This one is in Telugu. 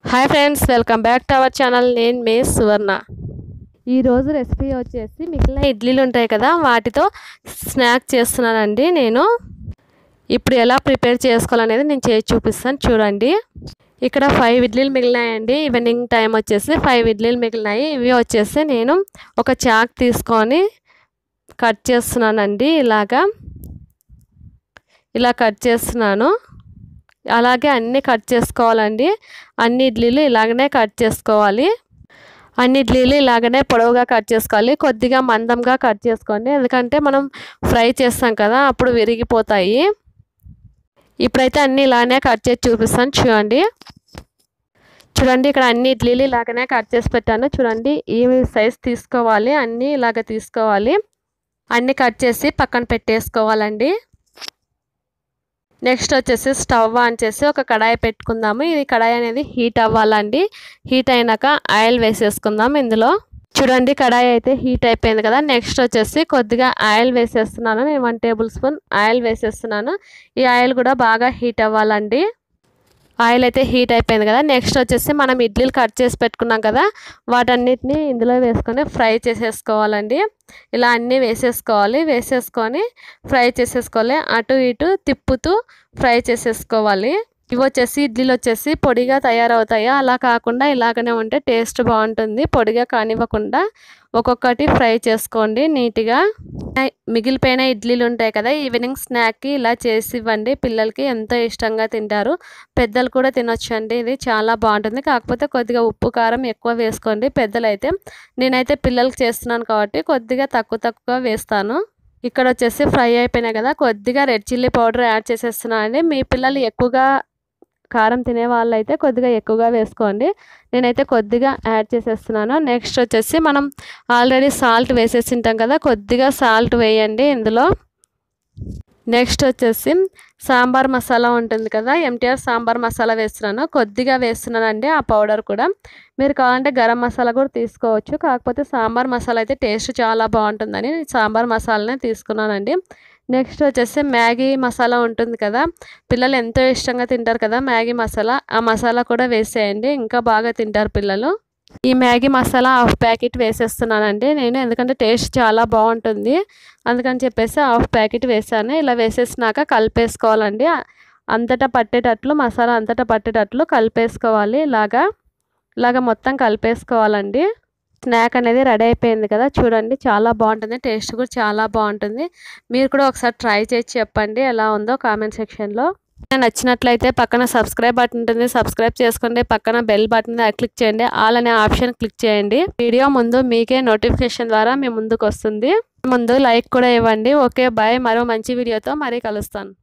hi friends welcome back to our channel నేను మే సువర్ణ ఈరోజు రెసిపీ వచ్చేసి మిగిలిన ఇడ్లీలు ఉంటాయి కదా వాటితో స్నాక్ చేస్తున్నానండి నేను ఇప్పుడు ఎలా ప్రిపేర్ చేసుకోవాలనేది నేను చేసి చూపిస్తాను చూడండి ఇక్కడ ఫైవ్ ఇడ్లీలు మిగిలినాయండి ఈవినింగ్ టైం వచ్చేసి ఫైవ్ ఇడ్లీలు మిగిలినాయి ఇవి వచ్చేసి నేను ఒక చాక్ తీసుకొని కట్ చేస్తున్నానండి ఇలాగా ఇలా కట్ చేస్తున్నాను అలాగే అన్నీ కట్ చేసుకోవాలండి అన్ని ఇడ్లీలు ఇలాగనే కట్ చేసుకోవాలి అన్ని ఇడ్లీలు ఇలాగనే పొడవుగా కట్ చేసుకోవాలి కొద్దిగా మందంగా కట్ చేసుకోండి ఎందుకంటే మనం ఫ్రై చేస్తాం కదా అప్పుడు విరిగిపోతాయి ఇప్పుడైతే అన్నీ ఇలానే కట్ చేసి చూపిస్తాను చూడండి చూడండి ఇక్కడ అన్ని ఇడ్లీలు ఇలాగనే కట్ చేసి పెట్టాను చూడండి ఈ సైజ్ తీసుకోవాలి అన్నీ ఇలాగ తీసుకోవాలి అన్నీ కట్ చేసి పక్కన పెట్టేసుకోవాలండి నెక్స్ట్ వచ్చేసి స్టవ్ ఆన్ చేసి ఒక కడాయి పెట్టుకుందాము ఇది కడాయి అనేది హీట్ అవ్వాలండి హీట్ అయినాక ఆయిల్ వేసేసుకుందాం ఇందులో చూడండి కడాయి అయితే హీట్ అయిపోయింది కదా నెక్స్ట్ వచ్చేసి కొద్దిగా ఆయిల్ వేసేస్తున్నాను నేను వన్ టేబుల్ స్పూన్ ఆయిల్ వేసేస్తున్నాను ఈ ఆయిల్ కూడా బాగా హీట్ అవ్వాలండి ఆయిల్ అయితే హీట్ అయిపోయింది కదా నెక్స్ట్ వచ్చేసి మనం ఇడ్లీలు కట్ చేసి పెట్టుకున్నాం కదా వాటన్నిటిని ఇందులో వేసుకొని ఫ్రై చేసేసుకోవాలండి ఇలా అన్నీ వేసేసుకోవాలి వేసేసుకొని ఫ్రై చేసేసుకోవాలి అటు ఇటు తిప్పుతూ ఫ్రై చేసేసుకోవాలి ఇవి వచ్చేసి ఇడ్లీలు వచ్చేసి పొడిగా తయారవుతాయి అలా కాకుండా ఇలాగనే ఉంటే టేస్ట్ బాగుంటుంది పొడిగా కానివ్వకుండా ఒక్కొక్కటి ఫ్రై చేసుకోండి నీట్గా మిగిలిపోయిన ఇడ్లీలు ఉంటాయి కదా ఈవినింగ్ స్నాక్కి ఇలా చేసి ఇవ్వండి పిల్లలకి ఎంతో ఇష్టంగా తింటారు పెద్దలు కూడా తినొచ్చు అండి ఇది చాలా బాగుంటుంది కాకపోతే కొద్దిగా ఉప్పు కారం ఎక్కువ వేసుకోండి పెద్దలైతే నేనైతే పిల్లలకి చేస్తున్నాను కాబట్టి కొద్దిగా తక్కువ తక్కువ వేస్తాను ఇక్కడ వచ్చేసి ఫ్రై అయిపోయినాయి కదా కొద్దిగా రెడ్ చిల్లీ పౌడర్ యాడ్ చేసేస్తున్నాను అండి మీ పిల్లలు ఎక్కువగా కారం తినే వాళ్ళైతే కొద్దిగా ఎక్కువగా వేసుకోండి నేనైతే కొద్దిగా యాడ్ చేసేస్తున్నాను నెక్స్ట్ వచ్చేసి మనం ఆల్రెడీ సాల్ట్ వేసేసి ఉంటాం కదా కొద్దిగా సాల్ట్ వేయండి ఇందులో నెక్స్ట్ వచ్చేసి సాంబార్ మసాలా ఉంటుంది కదా ఎంటీఆర్ సాంబార్ మసాలా వేస్తున్నాను కొద్దిగా వేస్తున్నానండి ఆ పౌడర్ కూడా మీరు కావాలంటే గరం మసాలా కూడా తీసుకోవచ్చు కాకపోతే సాంబార్ మసాలా అయితే టేస్ట్ చాలా బాగుంటుందని సాంబార్ మసాలానే తీసుకున్నానండి నెక్స్ట్ వచ్చేసి మ్యాగీ మసాలా ఉంటుంది కదా పిల్లలు ఎంతో ఇష్టంగా తింటారు కదా మ్యాగీ మసాలా ఆ మసాలా కూడా వేసేయండి ఇంకా బాగా తింటారు పిల్లలు ఈ మ్యాగీ మసాలా హాఫ్ ప్యాకెట్ వేసేస్తున్నానండి నేను ఎందుకంటే టేస్ట్ చాలా బాగుంటుంది అందుకని చెప్పేసి హాఫ్ ప్యాకెట్ వేసాను ఇలా వేసేసినాక కలిపేసుకోవాలండి అంతటా పట్టేటట్లు మసాలా అంతటా పట్టేటట్లు కలిపేసుకోవాలి ఇలాగా ఇలాగ మొత్తం కలిపేసుకోవాలండి స్నాక్ అనేది రెడీ అయిపోయింది కదా చూడండి చాలా బాగుంటుంది టేస్ట్ కూడా చాలా బాగుంటుంది మీరు కూడా ఒకసారి ట్రై చేసి చెప్పండి ఎలా ఉందో కామెంట్ సెక్షన్లో నచ్చినట్లయితే పక్కన సబ్స్క్రైబ్ బటన్ ఉంటుంది సబ్స్క్రైబ్ చేసుకోండి పక్కన బెల్ బటన్ క్లిక్ చేయండి ఆల్ అనే ఆప్షన్ క్లిక్ చేయండి వీడియో ముందు మీకే నోటిఫికేషన్ ద్వారా మీ ముందుకు వస్తుంది ముందు లైక్ కూడా ఇవ్వండి ఓకే బాయ్ మరో మంచి వీడియోతో మరీ కలుస్తాను